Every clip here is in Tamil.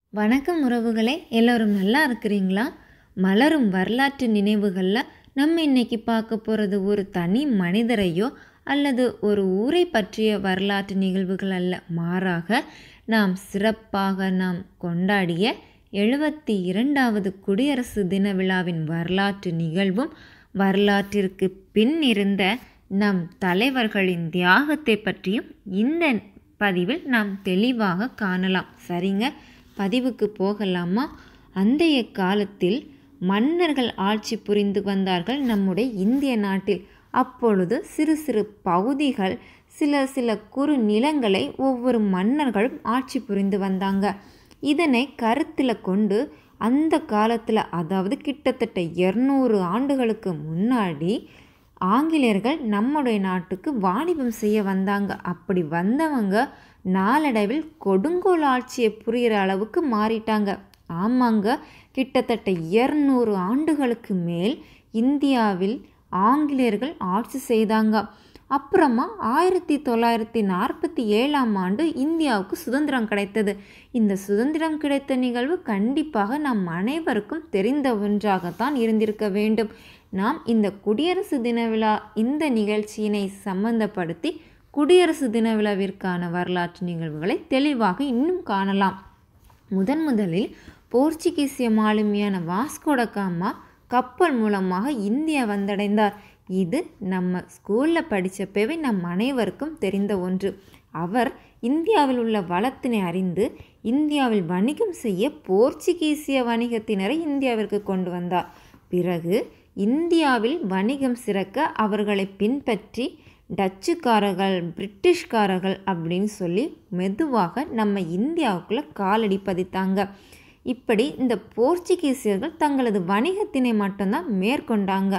வணக்கம் உறவுகளே எல்லோரும் நல்லா இருக்கிறீங்களா மலரும் வரலாற்று நினைவுகளில் நம்ம இன்னைக்கு பார்க்க போகிறது ஒரு தனி மனிதரையோ அல்லது ஒரு ஊரை பற்றிய வரலாற்று நிகழ்வுகள் அல்ல மாறாக நாம் சிறப்பாக நாம் கொண்டாடிய எழுபத்தி இரண்டாவது குடியரசு தின விழாவின் வரலாற்று நிகழ்வும் வரலாற்றிற்கு பின் இருந்த நம் தலைவர்களின் தியாகத்தை பற்றியும் இந்த பதிவில் நாம் தெளிவாக காணலாம் சரிங்க பதிவுக்கு போகலாமா அந்தைய காலத்தில் மன்னர்கள் ஆட்சி புரிந்து வந்தார்கள் நம்முடைய இந்திய நாட்டில் அப்பொழுது சிறு சிறு பகுதிகள் சில சில குறு நிலங்களை ஒவ்வொரு மன்னர்களும் ஆட்சி புரிந்து வந்தாங்க இதனை கருத்தில் கொண்டு அந்த காலத்தில் அதாவது கிட்டத்தட்ட இரநூறு ஆண்டுகளுக்கு முன்னாடி ஆங்கிலேயர்கள் நம்முடைய நாட்டுக்கு வாணிபம் செய்ய வந்தாங்க அப்படி வந்தவங்க நாளடைவில் கொடுங்கோல் ஆட்சியை புரிகிற அளவுக்கு மாறிட்டாங்க ஆமாங்க கிட்டத்தட்ட இரநூறு ஆண்டுகளுக்கு மேல் இந்தியாவில் ஆங்கிலேயர்கள் ஆட்சி செய்தாங்க அப்புறமா ஆயிரத்தி தொள்ளாயிரத்தி நாற்பத்தி ஏழாம் ஆண்டு இந்தியாவுக்கு சுதந்திரம் கிடைத்தது இந்த சுதந்திரம் கிடைத்த நிகழ்வு கண்டிப்பாக நம் அனைவருக்கும் தெரிந்த ஒன்றாகத்தான் இருந்திருக்க வேண்டும் நாம் இந்த குடியரசு தின விழா இந்த நிகழ்ச்சியினை சம்பந்தப்படுத்தி குடியரசு தின விழாவிற்கான வரலாற்று நிகழ்வுகளை தெளிவாக இன்னும் காணலாம் முதன் முதலில் போர்ச்சுகீசிய மாலுமியான வாஸ்கோட காமா கப்பல் மூலமாக இந்தியா வந்தடைந்தார் இது நம்ம ஸ்கூலில் படித்தப்பவே நம் அனைவருக்கும் தெரிந்த ஒன்று அவர் இந்தியாவில் உள்ள வளத்தினை அறிந்து இந்தியாவில் வணிகம் செய்ய போர்ச்சுகீசிய வணிகத்தினரை இந்தியாவிற்கு கொண்டு வந்தார் பிறகு இந்தியாவில் வணிகம் சிறக்க அவர்களை பின்பற்றி டச்சுக்காரர்கள் பிரிட்டிஷ்காரர்கள் அப்படின்னு சொல்லி மெதுவாக நம்ம இந்தியாவுக்குள்ளே காலடி பதித்தாங்க இப்படி இந்த போர்ச்சுகீசியர்கள் தங்களது வணிகத்தினை மட்டும்தான் மேற்கொண்டாங்க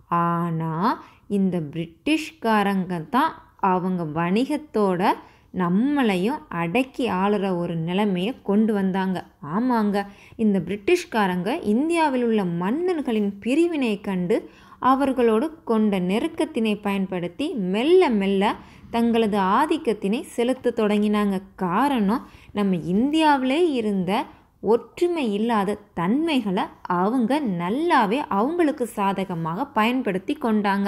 ஆனால் இந்த பிரிட்டிஷ்காரங்க தான் அவங்க வணிகத்தோட நம்மளையும் அடக்கி ஆளுற ஒரு நிலைமையை கொண்டு வந்தாங்க ஆமாங்க இந்த பிரிட்டிஷ்காரங்க இந்தியாவில் உள்ள மன்னர்களின் பிரிவினை கண்டு அவர்களோடு கொண்ட நெருக்கத்தினை பயன்படுத்தி மெல்ல மெல்ல தங்களது ஆதிக்கத்தினை செலுத்த தொடங்கினாங்க காரணம் நம்ம இந்தியாவிலே இருந்த ஒற்றுமை இல்லாத தன்மைகளை அவங்க நல்லாவே அவங்களுக்கு சாதகமாக பயன்படுத்தி கொண்டாங்க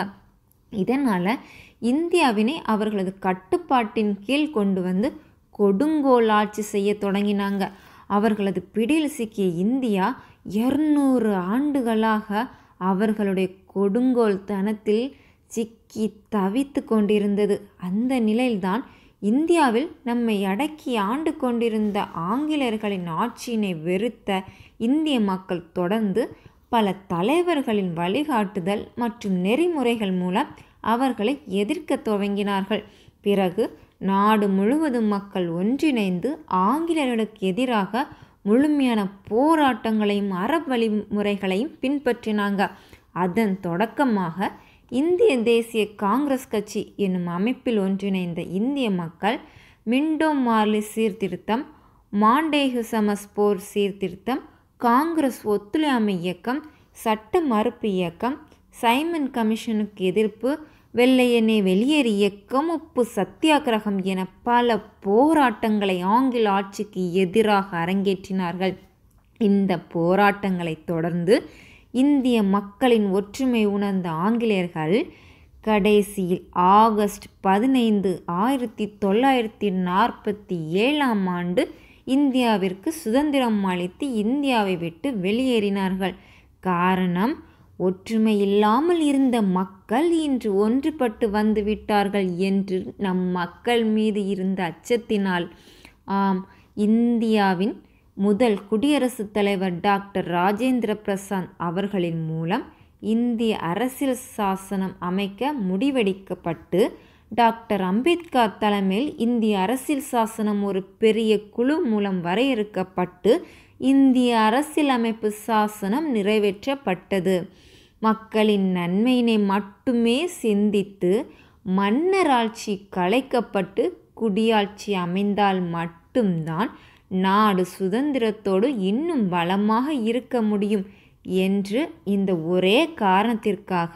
இதனால் இந்தியாவினை அவர்களது கட்டுப்பாட்டின் கீழ் கொண்டு வந்து கொடுங்கோல் ஆட்சி செய்ய தொடங்கினாங்க அவர்களது பிடியில் சிக்கிய இந்தியா இருநூறு ஆண்டுகளாக அவர்களுடைய கொடுங்கோல் தனத்தில் சிக்கி தவித்து கொண்டிருந்தது அந்த நிலையில்தான் இந்தியாவில் நம்மை அடக்கி ஆண்டு கொண்டிருந்த ஆங்கிலேயர்களின் ஆட்சியினை வெறுத்த இந்திய மக்கள் தொடர்ந்து பல தலைவர்களின் வழிகாட்டுதல் மற்றும் நெறிமுறைகள் மூலம் அவர்களை எதிர்க்க துவங்கினார்கள் பிறகு நாடு முழுவதும் மக்கள் ஒன்றிணைந்து ஆங்கிலேயர்களுக்கு எதிராக முழுமையான போராட்டங்களையும் அற வழிமுறைகளையும் பின்பற்றினாங்க அதன் தொடக்கமாக இந்திய தேசிய காங்கிரஸ் கட்சி என்னும் அமைப்பில் ஒன்றிணைந்த இந்திய மக்கள் மிண்டோ மார்லி சீர்திருத்தம் மாண்டேகு சமஸ்போர் சீர்திருத்தம் காங்கிரஸ் ஒத்துழையாமை இயக்கம் சட்ட மறுப்பு இயக்கம் சைமன் கமிஷனுக்கு எதிர்ப்பு வெள்ளையனே வெளியேறு இயக்கம் உப்பு சத்தியாகிரகம் என பல போராட்டங்களை ஆங்கில ஆட்சிக்கு எதிராக அரங்கேற்றினார்கள் இந்த போராட்டங்களை தொடர்ந்து இந்திய மக்களின் ஒற்றுமை உணர்ந்த ஆங்கிலேயர்கள் கடைசியில் ஆகஸ்ட் பதினைந்து ஆயிரத்தி தொள்ளாயிரத்தி நாற்பத்தி ஏழாம் ஆண்டு இந்தியாவிற்கு சுதந்திரம் அளித்து இந்தியாவை விட்டு வெளியேறினார்கள் காரணம் ஒற்றுமை இல்லாமல் இருந்த மக்கள் இன்று ஒன்றுபட்டு வந்து விட்டார்கள் என்று நம் மக்கள் மீது இருந்த அச்சத்தினால் ஆம் இந்தியாவின் முதல் குடியரசுத் தலைவர் டாக்டர் ராஜேந்திர பிரசாத் அவர்களின் மூலம் இந்திய அரசியல் சாசனம் அமைக்க முடிவெடுக்கப்பட்டு டாக்டர் அம்பேத்கர் தலைமையில் இந்திய அரசியல் சாசனம் ஒரு பெரிய குழு மூலம் வரையறுக்கப்பட்டு இந்திய அரசியலமைப்பு சாசனம் நிறைவேற்றப்பட்டது மக்களின் நன்மையினை மட்டுமே சிந்தித்து மன்னராட்சி கலைக்கப்பட்டு குடியாட்சி அமைந்தால் மட்டும்தான் நாடு சுதந்திரத்தோடு இன்னும் பலமாக இருக்க முடியும் என்று இந்த ஒரே காரணத்திற்காக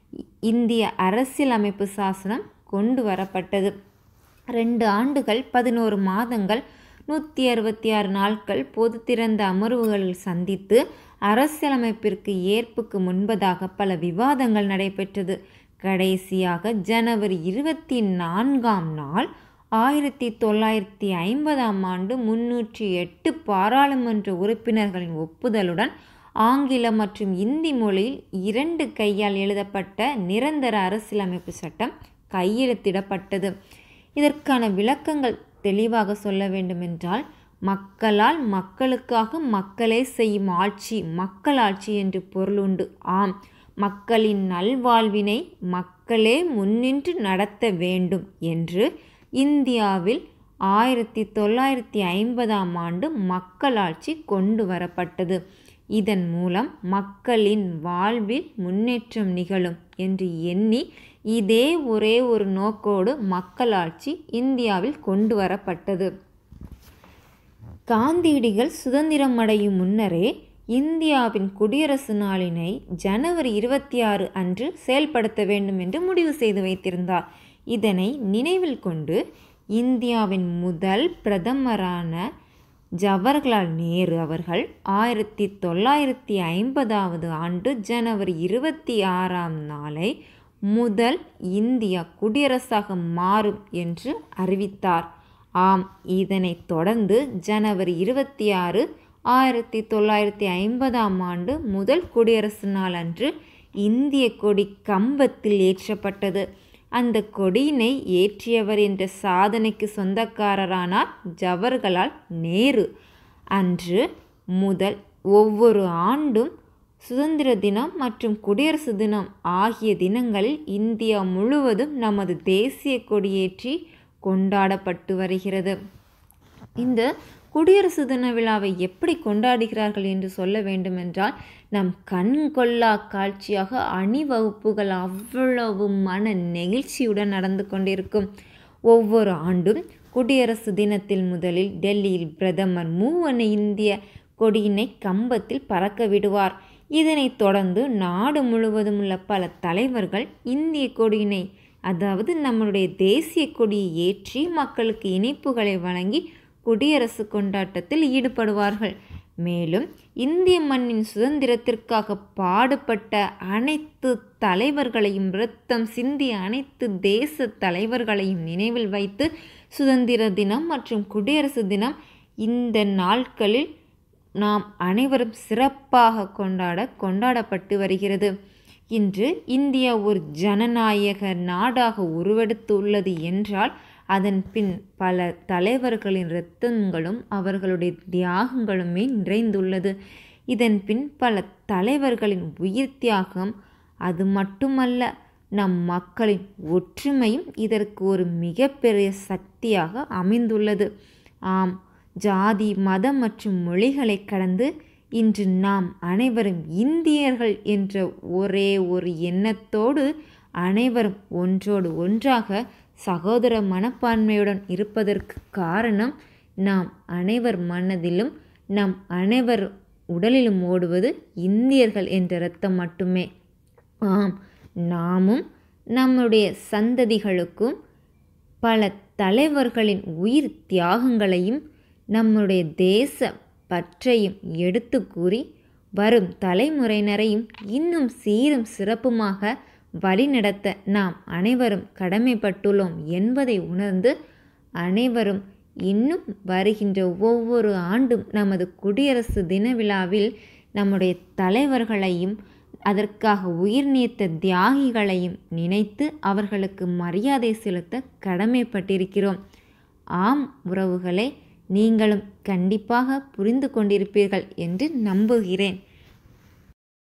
இந்திய அரசியலமைப்பு சாசனம் கொண்டு வரப்பட்டது ரெண்டு ஆண்டுகள் பதினோரு மாதங்கள் நூற்றி அறுபத்தி ஆறு நாட்கள் பொது திறந்த அமர்வுகளில் சந்தித்து அரசியலமைப்பிற்கு ஏற்புக்கு முன்பதாக பல விவாதங்கள் நடைபெற்றது கடைசியாக ஜனவரி இருபத்தி நான்காம் நாள் ஆயிரத்தி தொள்ளாயிரத்தி ஐம்பதாம் ஆண்டு முன்னூற்றி எட்டு பாராளுமன்ற உறுப்பினர்களின் ஒப்புதலுடன் ஆங்கிலம் மற்றும் இந்தி மொழியில் இரண்டு கையால் எழுதப்பட்ட நிரந்தர அரசியலமைப்பு சட்டம் கையெழுத்திடப்பட்டது இதற்கான விளக்கங்கள் தெளிவாக சொல்ல வேண்டுமென்றால் மக்களால் மக்களுக்காக மக்களே செய்யும் ஆட்சி மக்களாட்சி என்று பொருளுண்டு ஆம் மக்களின் நல்வாழ்வினை மக்களே முன்னின்று நடத்த வேண்டும் என்று இந்தியாவில் ஆயிரத்தி தொள்ளாயிரத்தி ஐம்பதாம் ஆண்டு மக்களாட்சி கொண்டு வரப்பட்டது இதன் மூலம் மக்களின் வாழ்வில் முன்னேற்றம் நிகழும் என்று எண்ணி இதே ஒரே ஒரு நோக்கோடு மக்களாட்சி இந்தியாவில் கொண்டு வரப்பட்டது காந்தியடிகள் சுதந்திரம் அடையும் முன்னரே இந்தியாவின் குடியரசு நாளினை ஜனவரி இருபத்தி ஆறு அன்று செயல்படுத்த வேண்டும் என்று முடிவு செய்து வைத்திருந்தார் இதனை நினைவில் கொண்டு இந்தியாவின் முதல் பிரதமரான ஜவஹர்லால் நேரு அவர்கள் ஆயிரத்தி தொள்ளாயிரத்தி ஐம்பதாவது ஆண்டு ஜனவரி இருபத்தி ஆறாம் நாளை முதல் இந்தியா குடியரசாக மாறும் என்று அறிவித்தார் ஆம் இதனைத் தொடர்ந்து ஜனவரி இருபத்தி ஆறு ஆயிரத்தி தொள்ளாயிரத்தி ஐம்பதாம் ஆண்டு முதல் குடியரசு நாள் அன்று இந்திய கொடி கம்பத்தில் ஏற்றப்பட்டது அந்த கொடியினை ஏற்றியவர் என்ற சாதனைக்கு சொந்தக்காரரானார் ஜவஹர்லால் நேரு அன்று முதல் ஒவ்வொரு ஆண்டும் சுதந்திர தினம் மற்றும் குடியரசு தினம் ஆகிய தினங்களில் இந்தியா முழுவதும் நமது தேசிய கொடியேற்றி கொண்டாடப்பட்டு வருகிறது இந்த குடியரசு தின விழாவை எப்படி கொண்டாடுகிறார்கள் என்று சொல்ல வேண்டுமென்றால் நம் கண் கொள்ளா காட்சியாக அணிவகுப்புகள் அவ்வளவு மன நெகிழ்ச்சியுடன் நடந்து கொண்டிருக்கும் ஒவ்வொரு ஆண்டும் குடியரசு தினத்தில் முதலில் டெல்லியில் பிரதமர் மூவன இந்திய கொடியினை கம்பத்தில் பறக்க விடுவார் இதனைத் தொடர்ந்து நாடு முழுவதும் உள்ள பல தலைவர்கள் இந்திய கொடியினை அதாவது நம்மளுடைய தேசிய கொடியை ஏற்றி மக்களுக்கு இனிப்புகளை வழங்கி குடியரசு கொண்டாட்டத்தில் ஈடுபடுவார்கள் மேலும் இந்திய மண்ணின் சுதந்திரத்திற்காக பாடுபட்ட அனைத்து தலைவர்களையும் இரத்தம் சிந்திய அனைத்து தேச தலைவர்களையும் நினைவில் வைத்து சுதந்திர தினம் மற்றும் குடியரசு தினம் இந்த நாட்களில் நாம் அனைவரும் சிறப்பாக கொண்டாட கொண்டாடப்பட்டு வருகிறது இன்று இந்தியா ஒரு ஜனநாயக நாடாக உருவெடுத்துள்ளது என்றால் அதன் பின் பல தலைவர்களின் இரத்தங்களும் அவர்களுடைய தியாகங்களுமே நிறைந்துள்ளது இதன் பின் பல தலைவர்களின் உயிர் தியாகம் அது மட்டுமல்ல நம் மக்களின் ஒற்றுமையும் இதற்கு ஒரு மிகப்பெரிய சக்தியாக அமைந்துள்ளது ஆம் ஜாதி மதம் மற்றும் மொழிகளை கடந்து இன்று நாம் அனைவரும் இந்தியர்கள் என்ற ஒரே ஒரு எண்ணத்தோடு அனைவரும் ஒன்றோடு ஒன்றாக சகோதர மனப்பான்மையுடன் இருப்பதற்கு காரணம் நாம் அனைவர் மனதிலும் நம் அனைவர் உடலிலும் ஓடுவது இந்தியர்கள் என்ற இரத்தம் மட்டுமே ஆம் நாமும் நம்முடைய சந்ததிகளுக்கும் பல தலைவர்களின் உயிர் தியாகங்களையும் நம்முடைய தேச பற்றையும் எடுத்து கூறி வரும் தலைமுறையினரையும் இன்னும் சீரும் சிறப்புமாக வழிநடத்த நாம் அனைவரும் கடமைப்பட்டுள்ளோம் என்பதை உணர்ந்து அனைவரும் இன்னும் வருகின்ற ஒவ்வொரு ஆண்டும் நமது குடியரசு தின விழாவில் நம்முடைய தலைவர்களையும் அதற்காக உயிர் நீத்த தியாகிகளையும் நினைத்து அவர்களுக்கு மரியாதை செலுத்த கடமைப்பட்டிருக்கிறோம் ஆம் உறவுகளே நீங்களும் கண்டிப்பாக புரிந்து கொண்டிருப்பீர்கள் என்று நம்புகிறேன்